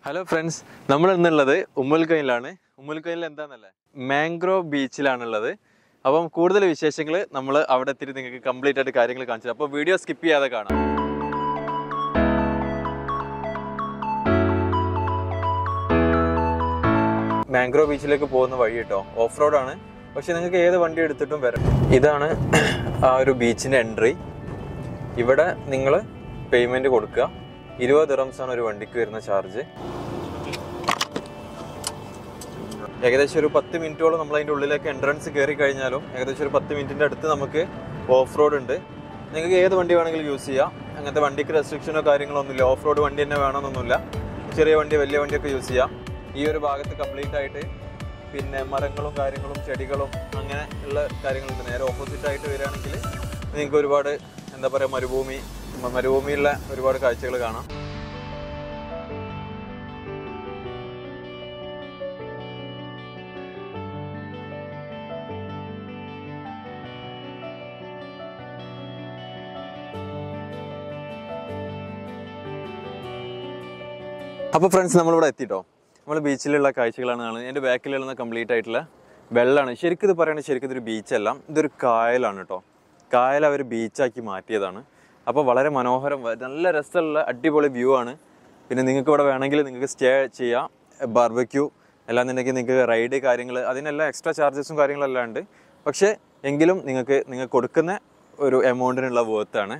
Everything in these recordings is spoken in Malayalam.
ഹലോ ഫ്രണ്ട്സ് നമ്മൾ ഇന്നുള്ളത് ഉമ്മൽക്കൈയിലാണ് ഉമ്മൽക്കൈയിൽ എന്താണെന്നല്ലേ മാംഗ്രോ ബീച്ചിലാണുള്ളത് അപ്പം കൂടുതൽ വിശേഷങ്ങൾ നമ്മൾ അവിടെ എത്തിയിട്ട് നിങ്ങൾക്ക് കംപ്ലീറ്റ് ആയിട്ട് കാര്യങ്ങൾ കാണിച്ചു അപ്പോൾ വീഡിയോ സ്കിപ്പ് ചെയ്യാതെ കാണാം മാംഗ്രോ ബീച്ചിലേക്ക് പോകുന്ന വഴി കേട്ടോ ഓഫ് റോഡാണ് പക്ഷെ നിങ്ങൾക്ക് ഏത് വണ്ടി എടുത്തിട്ടും വരാം ഇതാണ് ആ ഒരു ബീച്ചിൻ്റെ എൻട്രി ഇവിടെ നിങ്ങൾ പേയ്മെൻറ്റ് കൊടുക്കുക ഇരുപത് ദിറംസ് ആണ് ഒരു വണ്ടിക്ക് വരുന്ന ചാർജ് ഏകദേശം ഒരു പത്ത് മിനിറ്റോളം നമ്മൾ അതിൻ്റെ ഉള്ളിലേക്ക് എൻട്രൻസ് കയറി കഴിഞ്ഞാലും ഏകദേശം ഒരു പത്ത് മിനിറ്റിൻ്റെ അടുത്ത് നമുക്ക് ഓഫ് റോഡ് ഉണ്ട് നിങ്ങൾക്ക് ഏത് വണ്ടി വേണമെങ്കിലും യൂസ് ചെയ്യാം അങ്ങനത്തെ വണ്ടിക്ക് റെസ്ട്രിക്ഷനോ കാര്യങ്ങളോ ഒന്നുമില്ല ഓഫ് റോഡ് വണ്ടി തന്നെ വേണമെന്നൊന്നുമില്ല ചെറിയ വണ്ടി വലിയ വണ്ടിയൊക്കെ യൂസ് ചെയ്യാം ഈ ഒരു ഭാഗത്ത് കംപ്ലീറ്റ് ആയിട്ട് പിന്നെ മരങ്ങളും കാര്യങ്ങളും ചെടികളും അങ്ങനെ ഉള്ള കാര്യങ്ങളുണ്ട് നേരെ ഓപ്പോസിറ്റ് ആയിട്ട് വരികയാണെങ്കിൽ നിങ്ങൾക്ക് ഒരുപാട് എന്താ പറയുക മരുഭൂമി മ- മരുഭൂമിയുള്ള ഒരുപാട് കാഴ്ചകൾ കാണാം അപ്പോൾ ഫ്രണ്ട്സ് നമ്മളിവിടെ എത്തിട്ടോ നമ്മൾ ബീച്ചിലുള്ള കാഴ്ചകളാണ് കാണുന്നത് എൻ്റെ ബാക്കിലുള്ള കംപ്ലീറ്റ് ആയിട്ടുള്ള വെള്ളമാണ് ശരിക്കും ഇത് പറയുന്നത് ശരിക്കും ഇതൊരു ബീച്ചല്ല ഇതൊരു കായലാണ് കേട്ടോ കായൽ അവർ ബീച്ചാക്കി മാറ്റിയതാണ് അപ്പോൾ വളരെ മനോഹരം വ- നല്ല രസമുള്ള അടിപൊളി വ്യൂ ആണ് പിന്നെ നിങ്ങൾക്ക് ഇവിടെ വേണമെങ്കിൽ നിങ്ങൾക്ക് സ്റ്റേ ചെയ്യാം ബാർബക്യൂ അല്ലാന്നുണ്ടെങ്കിൽ നിങ്ങൾക്ക് റൈഡ് കാര്യങ്ങൾ അതിനെല്ലാം എക്സ്ട്രാ ചാർജസും കാര്യങ്ങളെല്ലാം ഉണ്ട് പക്ഷേ എങ്കിലും നിങ്ങൾക്ക് നിങ്ങൾ കൊടുക്കുന്ന ഒരു എമൗണ്ടിനുള്ള വേർത്താണ്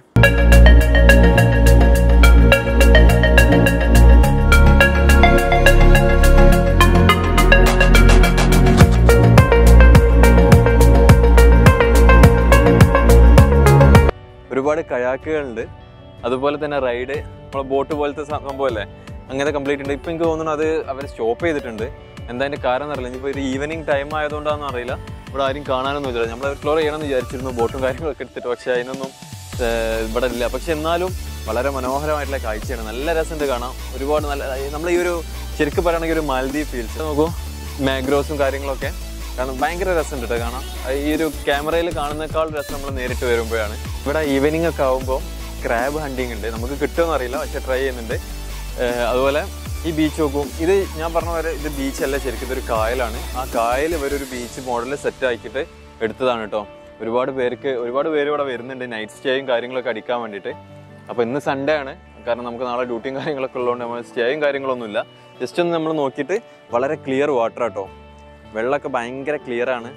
ഒരുപാട് കയാക്കുകളുണ്ട് അതുപോലെ തന്നെ റൈഡ് നമ്മളെ ബോട്ട് പോലത്തെ സ- സംഭവമല്ലേ അങ്ങനെ കംപ്ലീറ്റ് ഉണ്ട് ഇപ്പം എനിക്ക് തോന്നുന്നു അത് അവർ സ്റ്റോപ്പ് ചെയ്തിട്ടുണ്ട് എന്താ അതിൻ്റെ കാരണം അറിയില്ല ഇനിയിപ്പോൾ ഒരു ഈവനിങ് ടൈം ആയതുകൊണ്ടാണെന്ന് അറിയില്ല ഇവിടെ ആരും കാണാനൊന്നും ഇല്ല നമ്മൾ എക്സ്പ്ലോർ ചെയ്യണമെന്ന് വിചാരിച്ചിരുന്നു ബോട്ടും കാര്യങ്ങളൊക്കെ എടുത്തിട്ട് പക്ഷേ അതിനൊന്നും ഏർ, ഇവിടെ ഇല്ല പക്ഷെ എന്നാലും വളരെ മനോഹരമായിട്ടുള്ള കാഴ്ചയാണ് നല്ല രസമുണ്ട് കാണാം ഒരുപാട് നല്ല നമ്മൾ ഈ ഒരു ശരിക്കും പറയുകയാണെങ്കിൽ ഒരു മാലദ്വീപ് ഫീൽസ് നോക്കൂ മാഗ്രോസും കാര്യങ്ങളൊക്കെ കാരണം ഭയങ്കര രസമുണ്ട് കേട്ടോ കാണാം അത് ഈ ഒരു ക്യാമറയിൽ കാണുന്നേക്കാൾ രസം നമ്മൾ നേരിട്ട് വരുമ്പോഴാണ് ഇവിടെ ഈവനിങ് ഒക്കെ ആകുമ്പോൾ ക്രാബ് ഹണ്ടിങ് ഉണ്ട് നമുക്ക് കിട്ടുമെന്ന് അറിയില്ല പക്ഷെ ട്രൈ ചെയ്യുന്നുണ്ട് ഏഹ് അതുപോലെ ഈ ബീച്ച് നോക്കും ഇത് ഞാൻ പറഞ്ഞ പോലെ ഇത് ബീച്ച് അല്ല ശരിക്കും ഇതൊരു കായലാണ് ആ കായൽ ഇവരൊരു ബീച്ച് മോഡൽ സെറ്റ് ആക്കിയിട്ട് എടുത്തതാണ് കേട്ടോ ഒരുപാട് പേർക്ക് ഒരുപാട് പേര് ഇവിടെ വരുന്നുണ്ട് നൈറ്റ് സ്റ്റേയും കാര്യങ്ങളൊക്കെ അടിക്കാൻ വേണ്ടിയിട്ട് അപ്പോൾ ഇന്ന് സൺഡേ ആണ് കാരണം നമുക്ക് നാളെ ഡ്യൂട്ടിയും കാര്യങ്ങളൊക്കെ ഉള്ളതുകൊണ്ട് നമ്മൾ സ്റ്റേയും കാര്യങ്ങളൊന്നുമില്ല ജസ്റ്റ് ഒന്ന് നമ്മൾ നോക്കിയിട്ട് വളരെ ക്ലിയർ വാട്ടർ കേട്ടോ വെള്ളമൊക്കെ ഭയങ്കര ക്ലിയർ ആണ്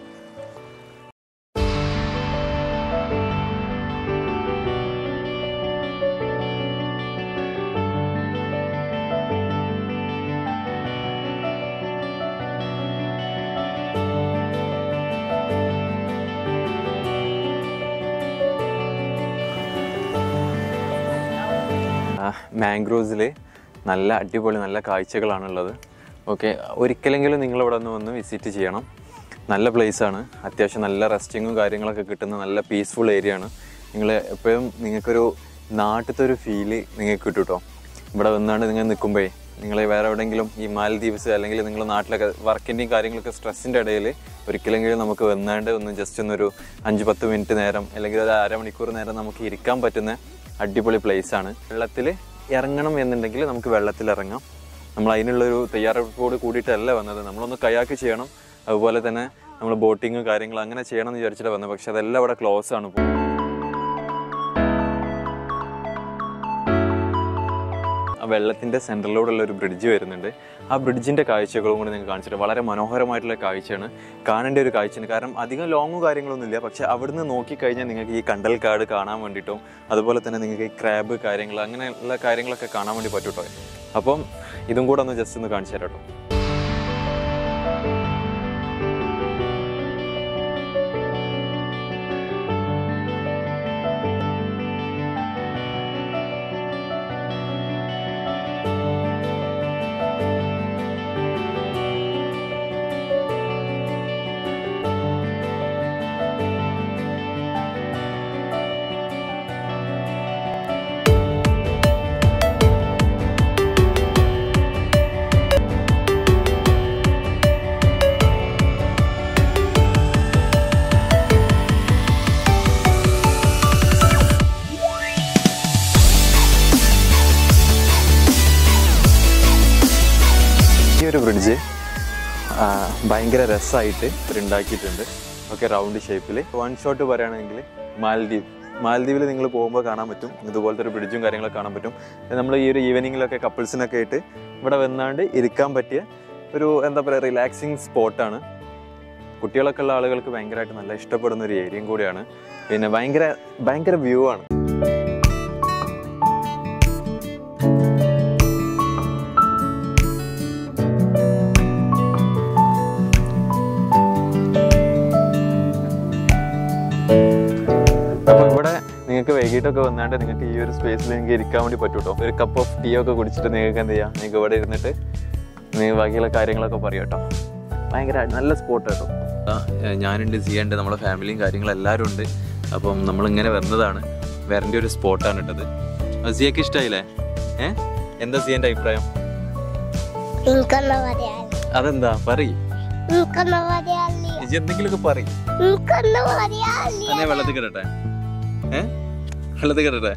മാംഗ്രോവ്സിൽ നല്ല അടിപൊളി നല്ല കാഴ്ചകളാണുള്ളത് ഓക്കെ ഒരിക്കലെങ്കിലും നിങ്ങൾ ഇവിടെ ഒന്ന് വന്ന് വിസിറ്റ് ചെയ്യണം നല്ല place ആണ് അത്യാവശ്യം നല്ല റെസ്റ്റിങ്ങും കാര്യങ്ങളൊക്കെ കിട്ടുന്ന നല്ല പീസ്ഫുൾ ഏരിയ ആണ് നിങ്ങൾ എപ്പോഴും നിങ്ങൾക്കൊരു നാട്ടിലത്തെ ഒരു ഫീല് നിങ്ങൾക്ക് കിട്ടും കേട്ടോ ഇവിടെ വന്നാണ്ട് നിങ്ങൾ നിൽക്കുമ്പോഴേ നിങ്ങൾ വേറെ എവിടെയെങ്കിലും ഈ മാലദ്വീപ്സ് അല്ലെങ്കിൽ നിങ്ങൾ നാട്ടിലൊക്കെ വർക്കിൻ്റെയും കാര്യങ്ങളൊക്കെ സ്ട്രെസ്സിൻ്റെ ഇടയിൽ ഒരിക്കലെങ്കിലും നമുക്ക് വന്നാണ്ട് ഒന്ന് ജസ്റ്റ് ഒന്നൊരു അഞ്ച് പത്ത് മിനിറ്റ് നേരം അല്ലെങ്കിൽ ഒരു അരമണിക്കൂർ നേരം നമുക്ക് ഇരിക്കാൻ പറ്റുന്ന അടിപൊളി place ആണ് വെള്ളത്തിൽ ഇറങ്ങണം എന്നുണ്ടെങ്കിൽ നമുക്ക് വെള്ളത്തിൽ ഇറങ്ങാം നമ്മൾ അതിനുള്ളൊരു തയ്യാറെടുപ്പോട് കൂടിയിട്ടല്ല വന്നത് നമ്മളൊന്ന് കയാക്ക് ചെയ്യണം അതുപോലെ തന്നെ നമ്മൾ ബോട്ടിങ് കാര്യങ്ങൾ അങ്ങനെ ചെയ്യണം എന്ന് വിചാരിച്ചിട്ട് വന്നത് പക്ഷെ അതെല്ലാം ഇവിടെ ക്ലോസ് ആണ് ഇപ്പോൾ ആ വെള്ളത്തിൻ്റെ സെൻറ്ററിലൂടെയുള്ള ഒരു ബ്രിഡ്ജ് വരുന്നുണ്ട് ആ ബ്രിഡ്ജിൻ്റെ കാഴ്ചകളും കൂടി നിങ്ങൾക്ക് കാണിച്ചിട്ട് വളരെ മനോഹരമായിട്ടുള്ള കാഴ്ചയാണ് കാണേണ്ട ഒരു കാഴ്ചയാണ് കാരണം അധികം ലോങ്ങും കാര്യങ്ങളൊന്നുമില്ല പക്ഷെ അവിടുന്ന് നോക്കിക്കഴിഞ്ഞാൽ നിങ്ങൾക്ക് ഈ കണ്ടൽക്കാട് കാണാൻ വേണ്ടിയിട്ടും അതുപോലെ തന്നെ നിങ്ങൾക്ക് ഈ ക്രാബ് കാര്യങ്ങൾ അങ്ങനെയുള്ള കാര്യങ്ങളൊക്കെ കാണാൻ വേണ്ടി പറ്റും കേട്ടോ അപ്പം ഇതും കൂടെ ഒന്ന് ജസ്റ്റ് ഒന്ന് കാണിച്ചു തരാം കേട്ടോ ഒരു ബ്രിഡ്ജ് ഭയങ്കര രസമായിട്ട് ഇവരുണ്ടാക്കിയിട്ടുണ്ട് ഓക്കെ റൗണ്ട് ഷേപ്പിൽ വൺ ഷോട്ട് പറയുകയാണെങ്കിൽ മാലദ്വീപ് മാലദ്വീപിൽ നിങ്ങൾ പോകുമ്പോൾ കാണാൻ പറ്റും ഇതുപോലത്തെ ഒരു ബ്രിഡ്ജും കാര്യങ്ങളൊക്കെ കാണാൻ പറ്റും നമ്മൾ ഈ ഒരു ഈവനിങ്ങിലൊക്കെ കപ്പിൾസിനൊക്കെ ആയിട്ട് ഇവിടെ വന്നാണ്ട് ഇരിക്കാൻ പറ്റിയ ഒരു എന്താ പറയുക റിലാക്സിങ് സ്പോട്ടാണ് കുട്ടികളൊക്കെ ഉള്ള ആളുകൾക്ക് ഭയങ്കരമായിട്ട് നല്ല ഇഷ്ടപ്പെടുന്ന ഒരു ഏരിയയും കൂടിയാണ് പിന്നെ ഭയങ്കര ഭയങ്കര വ്യൂ ആണ് അപ്പോൾ ഇവിടെ നിങ്ങൾക്ക് വൈകിട്ടൊക്കെ വന്നാണ്ട് നിങ്ങൾക്ക് ഈ ഒരു സ്പേസിൽ നിങ്ങൾക്ക് ഇരിക്കാൻ വേണ്ടി പറ്റും കേട്ടോ ഒരു കപ്പ് ഓഫ് ടീ ഒക്കെ കുടിച്ചിട്ട് നിങ്ങൾക്ക് എന്ത് ചെയ്യാം നിങ്ങൾക്ക് ഇവിടെ ഇരുന്നിട്ട് നിങ്ങൾ ബാക്കിയുള്ള കാര്യങ്ങളൊക്കെ പറയാം കേട്ടോ ഭയങ്കര നല്ല സ്പോട്ട് കേട്ടോ ആ, ഏ, ഞാനുണ്ട് സിയുണ്ട് നമ്മുടെ ഫാമിലിയും കാര്യങ്ങളും എല്ലാവരും ഉണ്ട് അപ്പം നമ്മളിങ്ങനെ വന്നതാണ് വരേണ്ട ഒരു സ്പോട്ടാണ് ഇട്ടത് സിയൊക്കെ ഇഷ്ടമായില്ലേ ഏ എന്താ സിയന്റെ അഭിപ്രായം എനിക്കൊന്ന് പറയാൻ അതെന്താ പറയ് എനിക്കൊന്ന് പറയാനില്ല ഇജി എന്തെങ്കിലുമൊക്കെ പറയ് എനിക്കൊന്ന് പറയാനില്ല അതെ വെള്ളത്തിൽ കിടട്ടെ ഏ വെള്ളത്തിൽ കിടട്ടെ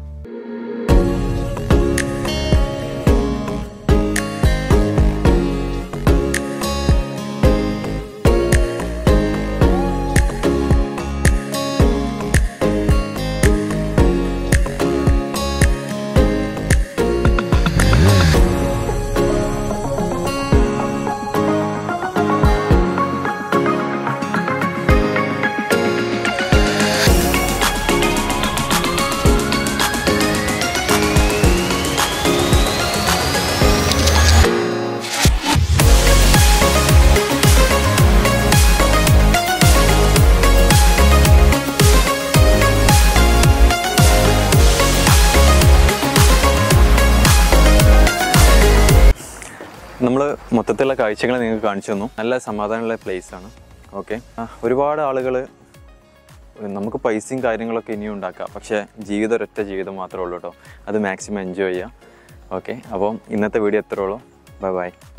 നമ്മൾ മൊത്തത്തിലുള്ള കാഴ്ചകൾ നിങ്ങൾക്ക് കാണിച്ചു തന്നു നല്ല സമാധാനമുള്ള പ്ലേസ് ആണ് ഓക്കെ ഒരുപാട് ആളുകൾ നമുക്ക് പൈസയും കാര്യങ്ങളൊക്കെ ഇനിയും ഉണ്ടാക്കാം പക്ഷേ ജീവിതം ഒരൊറ്റ ജീവിതം മാത്രമേ ഉള്ളൂ കേട്ടോ അത് മാക്സിമം എൻജോയ് ചെയ്യാം ഓക്കെ അപ്പം ഇന്നത്തെ വീഡിയോ എത്ര ഉള്ളൂ ബൈ ബൈ